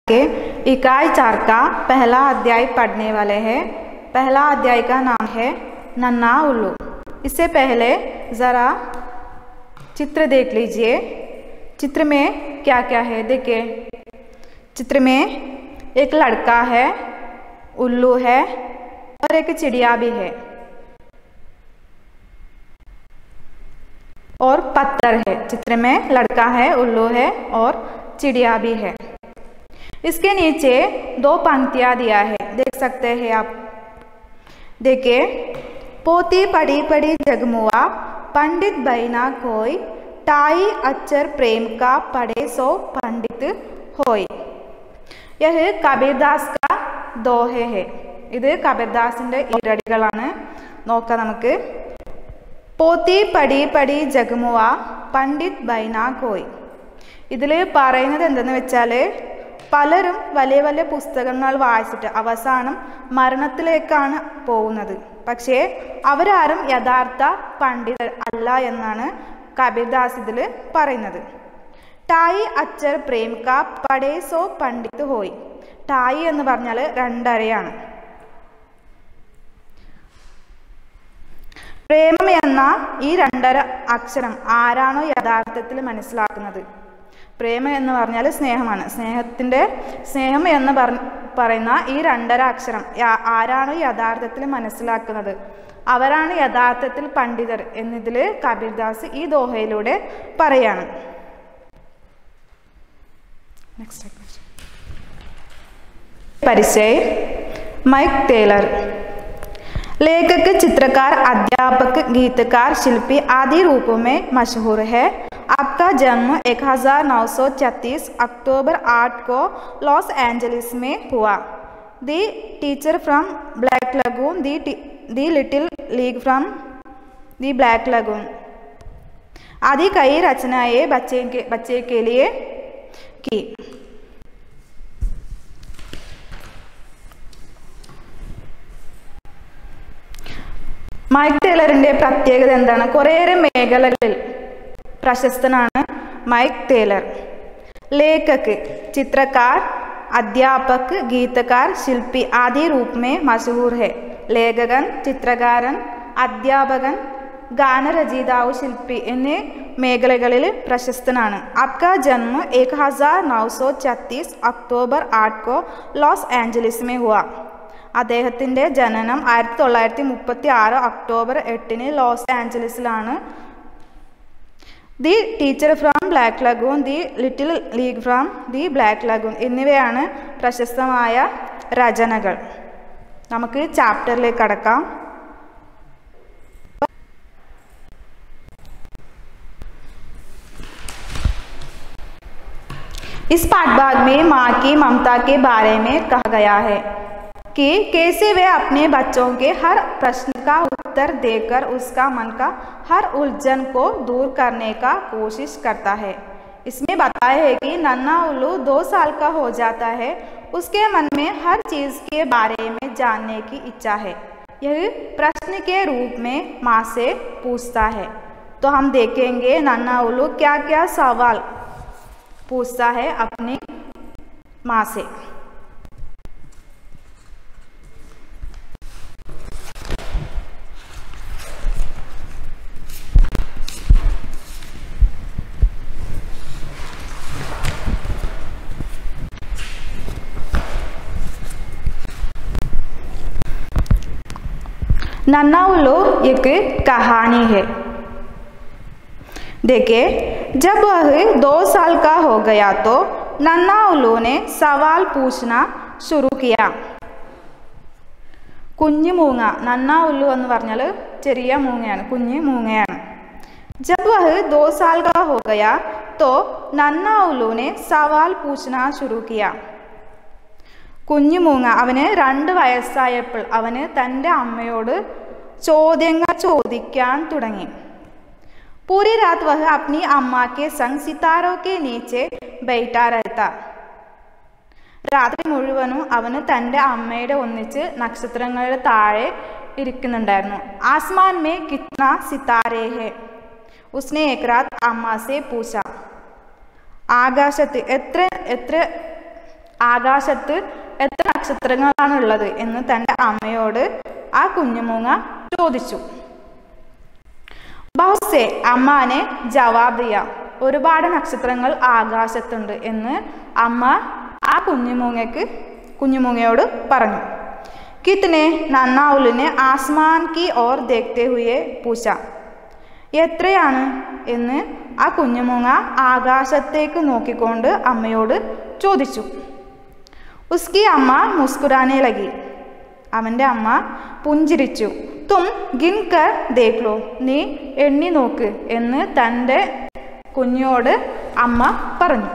के इकाई चार का पहला अध्याय पढ़ने वाले हैं पहला अध्याय का नाम है नन्ना उल्लू इससे पहले ज़रा चित्र देख लीजिए चित्र में क्या क्या है देखिए चित्र में एक लड़का है उल्लू है और एक चिड़िया भी है और पत्थर है चित्र में लड़का है उल्लू है और चिड़िया भी है इसके नीचे दो पंक्तियां दिया है देख सकते हैं आप देखिए पोती पड़ी पड़ी जगमुआ पंडित बैना कोई टाई अक्षर प्रेम का पढ़े सो पंडित होय यह കബീർദാസ് का ദോഹ है ഇത് കബീർദാസിൻ്റെ ഈരടികളാണ് നോക്കാം നമുക്ക് പോത്തി പടി പടി ജഗമുവ പണ്ഡിറ്റ് ബൈന കോയ് ഇതിൽ പറയുന്നത് എന്തെന്ന് വെച്ചാൽ പലരും വലിയ വലിയ പുസ്തകങ്ങൾ വായിച്ചിട്ട് അവസാനം മരണത്തിലേക്കാണ് പോകുന്നത് പക്ഷേ അവരാരും യഥാർത്ഥ പണ്ഡിതർ അല്ല എന്നാണ് കബീർദാസ് ഇതിൽ പറയുന്നത് ടായി അച്ചർ പ്രേം കാ പടേ സോ പണ്ഡിത് ഹോയ് ടായി എന്ന് പറഞ്ഞാൽ രണ്ടരയാണ് പ്രേമം എന്ന ഈ രണ്ടര അക്ഷരം ആരാണോ യഥാർത്ഥത്തിൽ മനസ്സിലാക്കുന്നത് പ്രേമം എന്ന് പറഞ്ഞാൽ സ്നേഹമാണ് സ്നേഹത്തിൻ്റെ സ്നേഹം എന്ന് പറ പറയുന്ന ഈ രണ്ടര അക്ഷരം ആരാണോ യഥാർത്ഥത്തിൽ മനസ്സിലാക്കുന്നത് അവരാണ് യഥാർത്ഥത്തിൽ പണ്ഡിതർ എന്നതിൽ കബീർദാസ് ഈ ദോഹയിലൂടെ പറയാണ് പരിചയ് മൈക്ക് ടേലർ लेखक चित्रकार अध्यापक गीतकार शिल्पी आदि रूपों में मशहूर है आपका जन्म 1936 अक्टूबर 8 को लॉस एंजलिस में हुआ the teacher from black lagoon the the little league from the black lagoon आदि कई रचनाएं बच्चे के बच्चे के लिए की മൈക്ക് ടേലറിൻ്റെ പ്രത്യേകത എന്താണ് കുറേയേറെ മേഖലകളിൽ പ്രശസ്തനാണ് മൈക്ക് ടേലർ ലേഖക് ചിത്രकार അധ്യാപക് ഗീതക്കാർ ശില്പി ആദി रूप में मशहूर है ലേഖകൻ ചിത്രകാരൻ അധ്യാപകൻ ഗാനരചയിതാവ് ശില്പി എന്നീ മേഖലകളിൽ പ്രശസ്തനാണ് അബ്ക ജന്മ एक हजार नौ सौ छत्तीस अक्टूबर आठ को लॉस एंजलिस में हुआ അദ്ദേഹത്തിൻ്റെ ജനനം ആയിരത്തി തൊള്ളായിരത്തി മുപ്പത്തി ആറ് ഒക്ടോബർ എട്ടിന് ലോസ് ആഞ്ചലസിലാണ് the teacher from black lagoon the little league from the black lagoon എന്നിവയാണ് പ്രശസ്തമായ രചനകൾ നമുക്ക് ചാപ്റ്ററിലേക്ക് കടക്കാം इस पाठभाग में माँ की ममता के बारे में कहा गया है कि कैसे वे अपने बच्चों के हर प्रश्न का उत्तर देकर उसका मन का हर उलझन को दूर करने का कोशिश करता है इसमें बताया है कि नन्ना उल्लू दो साल का हो जाता है उसके मन में हर चीज़ के बारे में जानने की इच्छा है यह प्रश्न के रूप में माँ से पूछता है तो हम देखेंगे नन्ना उल्लू क्या क्या सवाल पूछता है अपनी माँ से नन्ना उल्लू एक कहानी है देखिए जब वह दो साल का हो गया तो नन्ना उल्लू ने सवाल पूछना शुरू किया കുഞ്ഞു മൂങ്ങ നന്ന ഉള്ളു എന്ന് പറഞ്ഞാൽ ചെറിയ മൂങ്ങയാണ് കുഞ്ഞു മൂങ്ങയാണ് जब वह दो साल का हो गया तो नन्ना उल्लू ने सवाल पूछना शुरू किया കുഞ്ഞു മൂങ്ങ അവന് രണ്ട് വയസ്സായപ്പോൾ അവന് തൻ്റെ അമ്മയോട് ചോദ്യങ്ങൾ ചോദിക്കാൻ തുടങ്ങി पूरी रात वह अपनी अम्मा के संग सितारों के नीचे बैठा रहता രാത്രി മുഴുവനും അവന് തൻ്റെ അമ്മയുടെ ഒന്നിച്ച് നക്ഷത്രങ്ങളുടെ താഴെ ഇരിക്കുന്നുണ്ടായിരുന്നു ആസ്മാൻ മേ കിത്ന സിതാരേ ഹെ ഉസ്നെ ഏക് രാത് അമ്മ സെ പൂച്ച ആകാശത്ത് എത്ര എത്ര ആകാശത്ത് എത്ര നക്ഷത്രങ്ങളാണുള്ളത് എന്ന് തൻ്റെ അമ്മയോട് ആ കുഞ്ഞുമൂങ്ങ ചോദിച്ചു ബഹുസെ അമ്മാനെ ജവാബ് ദിയ ഒരുപാട് നക്ഷത്രങ്ങൾ ആകാശത്തുണ്ട് എന്ന് അമ്മ ആ കുഞ്ഞുമൂങ്ങയ്ക്ക് കുഞ്ഞുമൂങ്ങയോട് പറഞ്ഞു കിത്തനെ നന്നാവുലിനെ ആസ്മാൻ കി ഓർ ദേഖ്തെ ഹുയെ പൂച്ച എത്രയാണ് എന്ന് ആ കുഞ്ഞുമൂങ്ങ ആകാശത്തേക്ക് നോക്കിക്കൊണ്ട് അമ്മയോട് ചോദിച്ചു ഉസ്കി അമ്മ മുസ്കുരാനെ ലഗി അവൻ്റെ അമ്മ പുഞ്ചിരിച്ചു തും ഗിൻകർ ദേഖ്ലോ നീ എണ്ണി നോക്ക് എന്ന് തൻ്റെ കുഞ്ഞോട് അമ്മ പറഞ്ഞു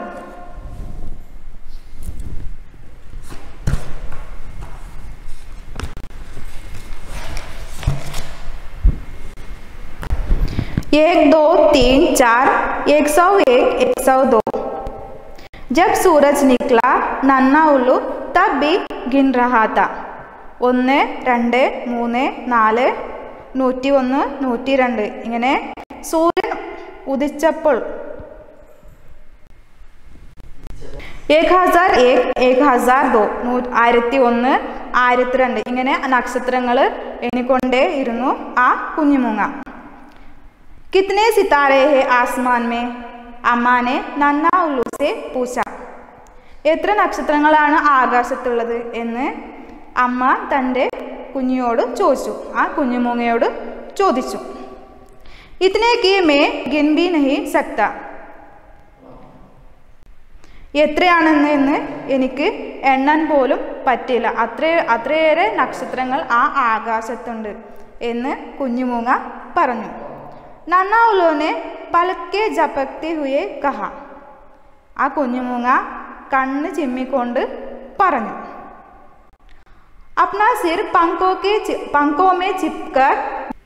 एक दो तीन चार एक सौ एक एक सौ दो जब सूरज निकला नन्ना उल्लू तब भी गिन रहा था ഒന്ന് രണ്ട് മൂന്ന് നാല് നൂറ്റി ഒന്ന് നൂറ്റി രണ്ട് ഇങ്ങനെ സൂര്യൻ ഉദിച്ചപ്പോൾ ഏക് ഹസാർ ഏക് ഏക് ഹസാർ ദോ നൂ ആയിരത്തി ഒന്ന് ആയിരത്തി രണ്ട് ഇങ്ങനെ നക്ഷത്രങ്ങൾ എണ്ണിക്കൊണ്ടേ ഇരുന്നു ആ കുഞ്ഞുമുങ്ങ കിത്തനെ സിത്താരെ ഹെ ആസ്മാൻ മേ അമ്മാനെ നന്ന ഉള്ളു സെ പൂച്ച എത്ര നക്ഷത്രങ്ങളാണ് ആകാശത്തുള്ളത് എന്ന് അമ്മ തൻ്റെ കുഞ്ഞിയോട് ചോദിച്ചു ആ കുഞ്ഞുമൂങ്ങയോട് ചോദിച്ചു ഇതിനേക്ക് മേ ഗിൻബി നഹി സക്ത എത്രയാണെന്ന് എന്ന് എനിക്ക് എണ്ണാൻ പോലും പറ്റില്ല അത്ര അത്രയേറെ നക്ഷത്രങ്ങൾ ആ ആകാശത്തുണ്ട് എന്ന് കുഞ്ഞുമൂങ്ങ പറഞ്ഞു നന്നാവുലോനെ പലക്കെ ജപക്തി ഹുയെ കഹ ആ കുഞ്ഞുമൂങ്ങ കണ്ണ് ചിമ്മിക്കൊണ്ട് പറഞ്ഞു अपना सिर पंखों के पंखों में चिपकर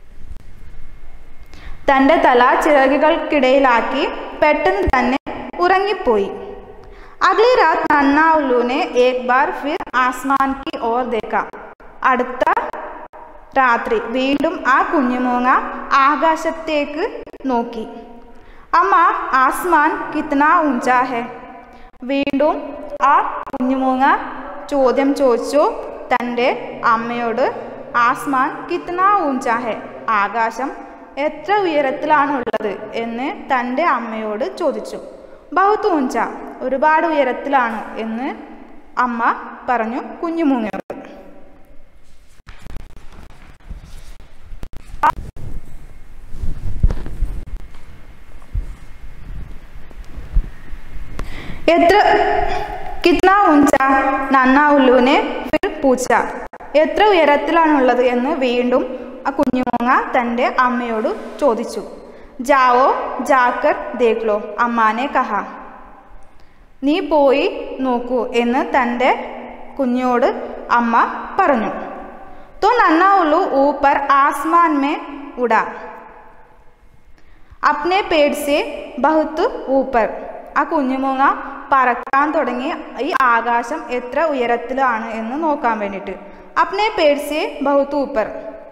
തൻ്റെ തല ചിറകുകൾക്കിടയിലാക്കി പെട്ടെന്ന് തന്നെ ഉറങ്ങിപ്പോയി അഗ്ലി രാത് നന്ന ഉല്ലുനെ ഏക് ബാർ ഫിർ ആസ്മാൻ കി ഓർ ദേക്കാം അടുത്ത രാത്രി വീണ്ടും ആ കുഞ്ഞുമൂങ്ങ ആകാശത്തേക്ക് നോക്കി അമ്മ ആസ്മാൻ കിത്തന ഊഞ്ചാ ഹെ വീണ്ടും ആ കുഞ്ഞുമൂങ്ങ ചോദ്യം ചോദിച്ചു തൻ്റെ അമ്മയോട് ആസ്മാൻ കിത്തന ഊഞ്ചാ ഹെ ആകാശം എത്ര ഉയരത്തിലാണുള്ളത് എന്ന് തൻ്റെ അമ്മയോട് ചോദിച്ചു ബഹുത്ത് ഊഞ്ച ഒരുപാട് ഉയരത്തിലാണ് എന്ന് അമ്മ പറഞ്ഞു കുഞ്ഞുമൂങ്ങയോട് എത്ര കിത്ന ഉഞ്ച നന്ന ഉല്ലുവിനെ ഫിർ പൂച്ച എത്ര ഉയരത്തിലാണുള്ളത് എന്ന് വീണ്ടും ആ കുഞ്ഞുമൂങ്ങ തൻ്റെ അമ്മയോട് ചോദിച്ചു ജാവോ ജാക്കർ ദേഖ്ലോ അമ്മാനെ കഹ നീ പോയി നോക്കൂ എന്ന് തൻ്റെ കുഞ്ഞോട് അമ്മ പറഞ്ഞു तो नन्ना उल्लू ऊपर आसमान में उड़ा अपने पेड़ से बहुत ऊपर ആ കുഞ്ഞുമൂങ്ങ പറക്കാൻ തുടങ്ങി ഈ ആകാശം എത്ര ഉയരത്തിലാണ് എന്ന് നോക്കാൻ വേണ്ടിയിട്ട് അപ്നെ പേഴ്സെ ബഹുത്ത് ഊപ്പർ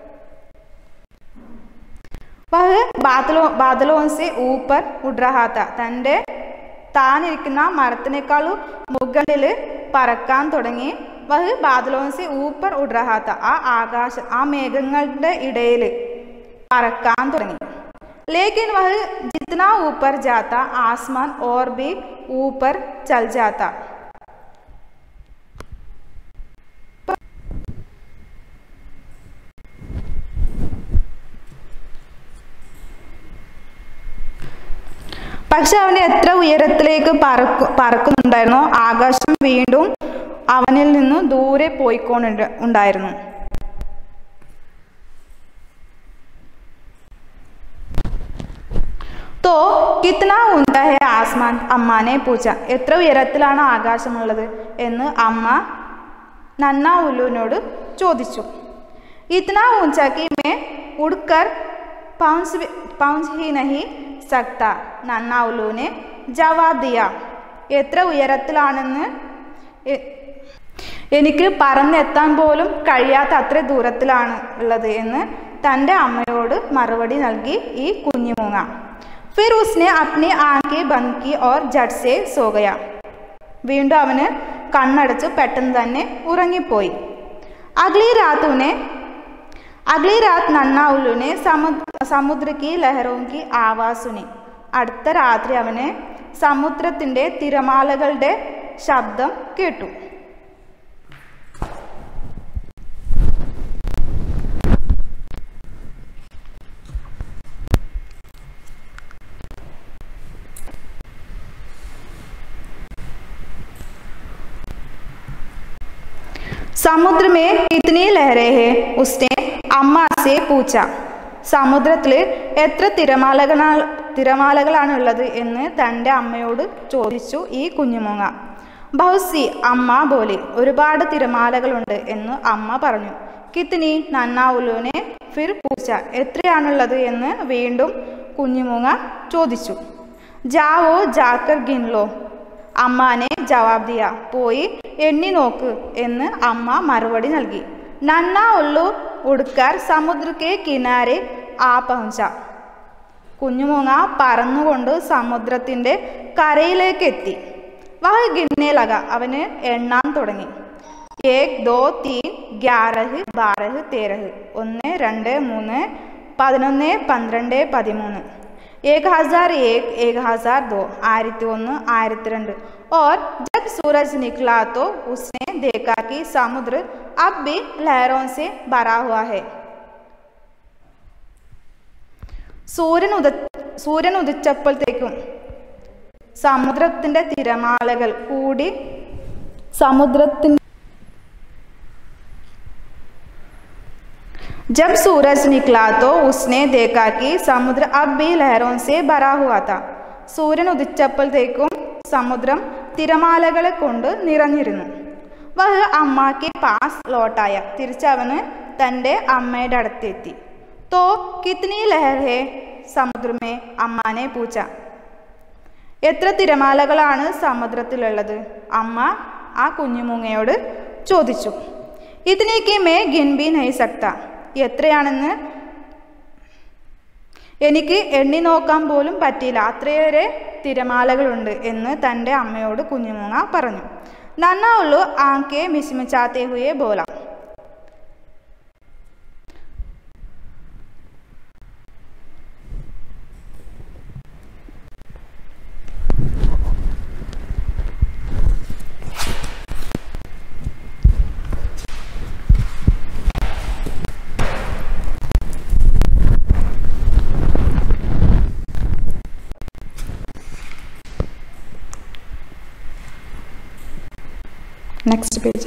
വഹ് ബാദലോ ബാദലോ സെ ഊപ്പർ ഉഡ്രഹാത്ത തൻ്റെ താനിരിക്കുന്ന മരത്തിനേക്കാളും മുകളിൽ പറക്കാൻ തുടങ്ങി വഹ് ബാദലോൻ സെ ഊപ്പർ ഉഡ്രഹാത്ത ആ ആകാശ ആ മേഘങ്ങളുടെ ഇടയിൽ പറക്കാൻ തുടങ്ങി लेकिन वह जितना ऊपर जाता आसमान और भी ऊपर चल जाता പക്ഷെ അവന് എത്ര ഉയരത്തിലേക്ക് പറക്കു പറക്കുന്നുണ്ടായിരുന്നോ ആകാശം വീണ്ടും അവനിൽ നിന്ന് ദൂരെ പോയിക്കൊണ്ട് ഉണ്ടായിരുന്നു തോ കിത്തന ഉണ്ട ഹെ ആസ്മാൻ അമ്മാനെ പൂച്ച എത്ര ഉയരത്തിലാണ് ആകാശമുള്ളത് എന്ന് അമ്മ നന്ന ഉല്ലുവിനോട് ചോദിച്ചു ഇത്തന ഊഞ്ചാക്കി മേ ഉടുക്കർ പൗഞ്ച് പൗഞ്ച് ഹി നഹി സക്ത നന്ന ഉല്ലുവിനെ ജവാബ് ദിയ എത്ര ഉയരത്തിലാണെന്ന് എ- എനിക്ക് പറന്നെത്താൻ പോലും കഴിയാത്ത അത്ര ദൂരത്തിലാണ് ഉള്ളത് എന്ന് തൻ്റെ അമ്മയോട് മറുപടി നൽകി ഈ കുഞ്ഞുമൂങ്ങ फिर उसने अपनी आंखें बंद की और झट से सो गया വീണ്ടും അവന് കണ്ണടച്ച് പെട്ടെന്ന് തന്നെ ഉറങ്ങിപ്പോയി അഗ്ലി രാത്തുനെ അഗ്ലി രാത് നന്ന ഉല്ലുനെ സമുദ്ര സമുദ്ര കി ലഹരോം കി ആവാസ് സുനി അടുത്ത രാത്രി അവന് സമുദ്രത്തിൻ്റെ തിരമാലകളുടെ ശബ്ദം കേട്ടു समुद्र में कितनी लहरें हैं उसने अम्मा से पूछा സമുദ്രത്തിൽ എത്ര തിരമാലകളാ തിരമാലകളാണുള്ളത് എന്ന് തൻ്റെ അമ്മയോട് ചോദിച്ചു ഈ കുഞ്ഞുമൂങ്ങ ബഹുസി അമ്മ ബോലി ഒരുപാട് തിരമാലകളുണ്ട് എന്ന് അമ്മ പറഞ്ഞു കിത്തിനി നന്ന ഉലുവിനെ ഫിർ പൂച്ച എത്രയാണുള്ളത് എന്ന് വീണ്ടും കുഞ്ഞുമൂങ്ങ ചോദിച്ചു ജാവോ ജാക്കർ ഗിൻലോ അമ്മാനെ ജവാബ് ദിയ പോയി എണ്ണി നോക്ക് എന്ന് അമ്മ മറുപടി നൽകി നന്ന ഉള്ളു ഉടുക്കാർ സമുദ്രക്കെ കിനാരെ ആ പഹഞ്ച കുഞ്ഞുമൂങ്ങ പറന്നുകൊണ്ട് സമുദ്രത്തിൻ്റെ കരയിലേക്ക് എത്തി വഹ ഗിന്നേലക അവന് എണ്ണാൻ തുടങ്ങി ഏക് ദോ തീൻ ഗ്യാരഹ് ബാരഹ് തേരഹ് ഒന്ന് രണ്ട് മൂന്ന് പതിനൊന്ന് പന്ത്രണ്ട് പതിമൂന്ന് एक हजार एक एक हजार दो ആയിരത്തി ഒന്ന് ആയിരത്തി രണ്ട് और जब सूरज निकला तो उसने देखा कि समुद्र अब भी लहरों से भरा हुआ है സൂര്യൻ ഉദ സൂര്യൻ ഉദിച്ചപ്പോഴത്തേക്കും സമുദ്രത്തിൻ്റെ തിരമാലകൾ കൂടി സമുദ്രത്തിൻ जब सूरज निकला तो उसने देखा कि समुद्र अब भी लहरों से भरा हुआ था സൂര്യൻ ഉദിച്ചപ്പോഴത്തേക്കും സമുദ്രം തിരമാലകളെ കൊണ്ട് നിറഞ്ഞിരുന്നു വഹ് അമ്മാക്ക് പാസ് ലോട്ടായ തിരിച്ചവന് തൻ്റെ അമ്മയുടെ അടുത്തെത്തി തോ കിത്നി ലഹർ ഹേ സമുദ്രമേ അമ്മാനെ പൂച്ച എത്ര തിരമാലകളാണ് സമുദ്രത്തിലുള്ളത് അമ്മ ആ കുഞ്ഞുമൂങ്ങയോട് ചോദിച്ചു ഇതിനേക്ക് മേ ഗിൻബി നഹി സക്ത എത്രയാണെന്ന് എനിക്ക് എണ്ണി നോക്കാൻ പോലും പറ്റിയില്ല അത്രയേറെ തിരമാലകളുണ്ട് എന്ന് തൻ്റെ അമ്മയോട് കുഞ്ഞുമൂങ്ങ പറഞ്ഞു നന്ന ഉള്ളു ആങ്കെ മിശിമിച്ചാത്തേ ഹുയെ ബോല नेक्स्ट पेज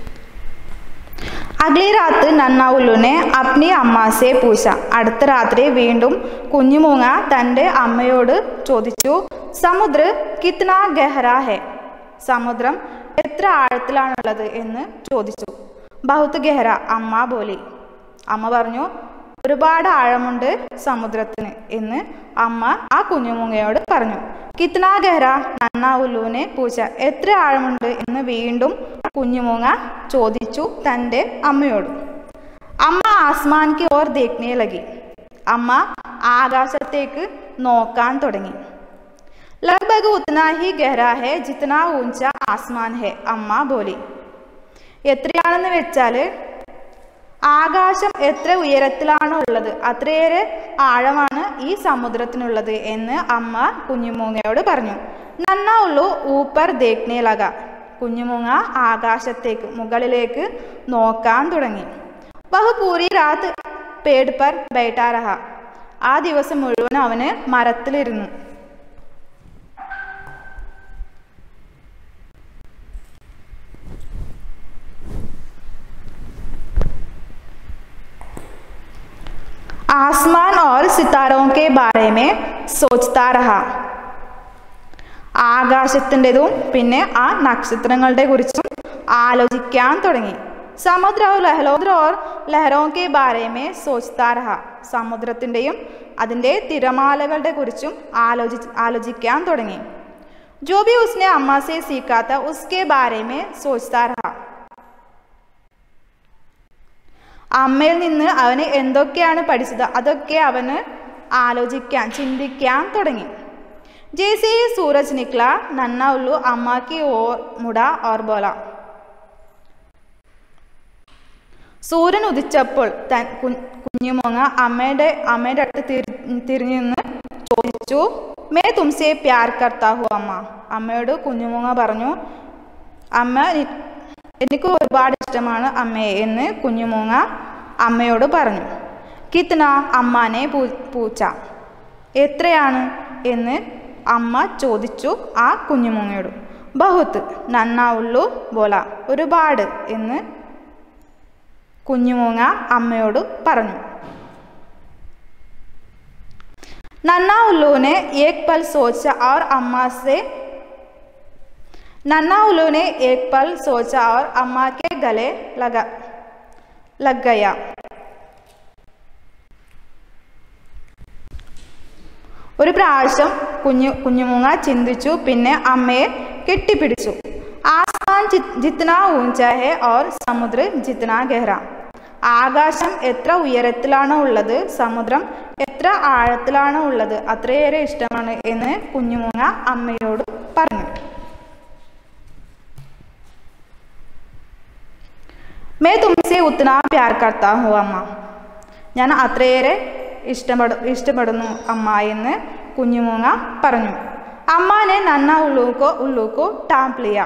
അഗ്ലി രാത്ത് നന്നാവുല്ലുനെ അപ്നി അമ്മാസെ പൂച്ച അടുത്ത രാത്രി വീണ്ടും കുഞ്ഞുമൂങ്ങ തൻ്റെ അമ്മയോട് ചോദിച്ചു സമുദ്ര കിത്ന ഗഹറ ഹെ സമുദ്രം എത്ര ആഴത്തിലാണുള്ളത് എന്ന് ചോദിച്ചു ബഹുത്ത് ഗഹറ അമ്മ ബോലി അമ്മ പറഞ്ഞു ഒരുപാട് ആഴമുണ്ട് സമുദ്രത്തിന് എന്ന് അമ്മ ആ കുഞ്ഞുമൂങ്ങയോട് പറഞ്ഞു കിത്ന ഗഹറ നന്ന ഉല്ലുവിനെ പൂച്ച എത്ര ആഴമുണ്ട് എന്ന് വീണ്ടും കുഞ്ഞുമൂങ്ങ ചോദിച്ചു തൻ്റെ അമ്മയോട് അമ്മ ആസ്മാൻക്ക് ഓർ ദേഖ്നെ ലഗി അമ്മ ആകാശത്തേക്ക് നോക്കാൻ തുടങ്ങി ലഗ്ഭഗ് ഉത്തന ഹി ഗഹര ഹെ ജിത്തന ഊഞ്ച ആസ്മാൻ ഹെ അമ്മ ബോലി എത്രയാണെന്ന് വെച്ചാൽ ആകാശം എത്ര ഉയരത്തിലാണോ ഉള്ളത് അത്രയേറെ ആഴമാണ് ഈ സമുദ്രത്തിനുള്ളത് എന്ന് അമ്മ കുഞ്ഞുമൂങ്ങയോട് പറഞ്ഞു നന്ന ഉള്ളു ഊപ്പർ ദേഖ്നെ ലഗ കുഞ്ഞുമൂങ്ങ ആകാശത്തേക്ക് മുകളിലേക്ക് നോക്കാൻ തുടങ്ങി ബഹു പൂരി രാത്ത് പേട് പർ ബൈഠാ രഹ ആ ദിവസം മുഴുവൻ അവന് മരത്തിലിരുന്നു आसमान और सितारों के बारे में सोचता रहा ആകാശത്തിൻ്റെതും പിന്നെ ആ നക്ഷത്രങ്ങളുടെ കുറിച്ചും ആലോചിക്കാൻ തുടങ്ങി സമുദ്ര और ലഹലോദ്ര और ലഹരോं के बारे में सोचता रहा സമുദ്രത്തിൻ്റെയും അതിൻ്റെ തിരമാലകളുടെ കുറിച്ചും ആലോചി ആലോചിക്കാൻ തുടങ്ങി जो भी उसने अम्मा से सीखा था उसके बारे में सोचता रहा അമ്മയിൽ നിന്ന് അവന് എന്തൊക്കെയാണ് പഠിച്ചത് അതൊക്കെ അവന് ആലോചിക്കാൻ ചിന്തിക്കാൻ തുടങ്ങി जैसे ही सूरज निकला नन्ना उल्लू अम्मा की ओर मुड़ा और बोला സൂര്യൻ ഉദിച്ചപ്പോൾ തൻ കുഞ്ഞുമോങ്ങ അമ്മയുടെ അമ്മയുടെ അടുത്ത് തിരി തിരിഞ്ഞു നിന്ന് ചോദിച്ചു മേ തുംസെ പ്യാർ കർത്താ ഹു അമ്മ അമ്മയോട് കുഞ്ഞുമോങ്ങ പറഞ്ഞു അമ്മ എനിക്ക് ഒരുപാട് ഇഷ്ടമാണ് അമ്മയെ എന്ന് കുഞ്ഞുമോങ്ങ അമ്മയോട് പറഞ്ഞു കിത്ന അമ്മാനെ പൂ പൂച്ച എത്രയാണ് എന്ന് അമ്മ ചോദിച്ചു ആ കുഞ്ഞുമോങ്ങയോട് ബഹുത്ത് നന്നാ ഉള്ളു ബോല ഒരുപാട് എന്ന് കുഞ്ഞുമൂങ്ങ അമ്മയോട് പറഞ്ഞു नन्ना उल्लू ने एक पल सोचा और अम्मा से नन्ना उल्लू ने एक पल सोचा और अम्मा के गले लगा लग गया ഒരു പ്രാവശ്യം കുഞ്ഞു കുഞ്ഞുമൂങ്ങ ചിന്തിച്ചു പിന്നെ അമ്മയെ കെട്ടിപ്പിടിച്ചു ആസ്മാൻ ജിത്ന ഊഞ്ച ഹെ ഓർ സമുദ്ര ജിത്ന ഗഹ്റ ആകാശം എത്ര ഉയരത്തിലാണ് ഉള്ളത് സമുദ്രം എത്ര ആഴത്തിലാണ് ഉള്ളത് അത്രയേറെ ഇഷ്ടമാണ് എന്ന് കുഞ്ഞുമൂങ്ങ അമ്മയോട് പറഞ്ഞു മേ തുംസെ ഉത്തന പ്യാർ കർത്താ ഹു അമ്മ ഞാൻ അത്രയേറെ ഇഷ്ടപ്പെടു ഇഷ്ടപ്പെടുന്നു അമ്മ എന്ന് കുഞ്ഞുമൂങ്ങ പറഞ്ഞു അമ്മാനെ നന്ന ഉള്ളൂക്കോ ഉള്ളൂക്കോ ടാംപ്ലിയ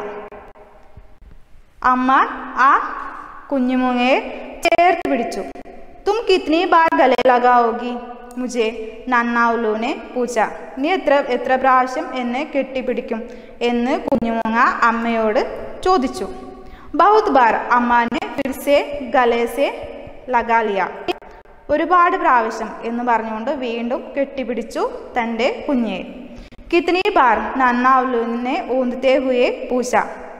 അമ്മ ആ കുഞ്ഞുമൂങ്ങയെ ചേർത്ത് പിടിച്ചു തും കിത്നി ബാർ ഗലെ ലഗാവോഗി മുജെ നന്നാവുലൂനെ പൂച്ച നീ എത്ര എത്ര പ്രാവശ്യം എന്നെ കെട്ടിപ്പിടിക്കും എന്ന് കുഞ്ഞുമൂങ്ങ അമ്മയോട് ചോദിച്ചു ബഹുത് ബാർ അമ്മാനെ ഫിർസെ ഗലേസെ ലഗാലിയ ഒരുപാട് പ്രാവശ്യം എന്ന് പറഞ്ഞുകൊണ്ട് വീണ്ടും കെട്ടിപ്പിടിച്ചു തൻ്റെ കുഞ്ഞെ കിത്നി ബാർ നന്നാവുലൂനെ ഊന്തത്തെ ഹുയെ പൂച്ച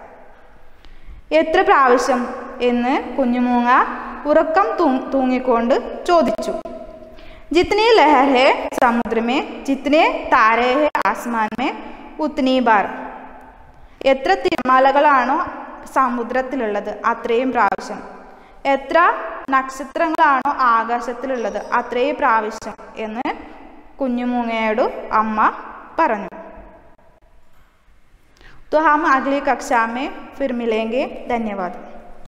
എത്ര പ്രാവശ്യം എന്ന് കുഞ്ഞുമൂങ്ങ ഉറക്കം തൂ തൂങ്ങിക്കൊണ്ട് ചോദിച്ചു ജിത്നി ലഹർ ഹെ സമുദ്രമേ ജിത്നെ താരേ ഹെ ആസ്മാൻ ഉത്നി ബാർ എത്ര തിരമാലകളാണോ സമുദ്രത്തിലുള്ളത് അത്രയും പ്രാവശ്യം എത്ര നക്ഷത്രങ്ങളാണോ ആകാശത്തിലുള്ളത് അത്രയും പ്രാവശ്യം എന്ന് കുഞ്ഞുമൂങ്ങയോട് അമ്മ പറഞ്ഞു तो हम अगली कक्षा में फिर मिलेंगे धन्यवाद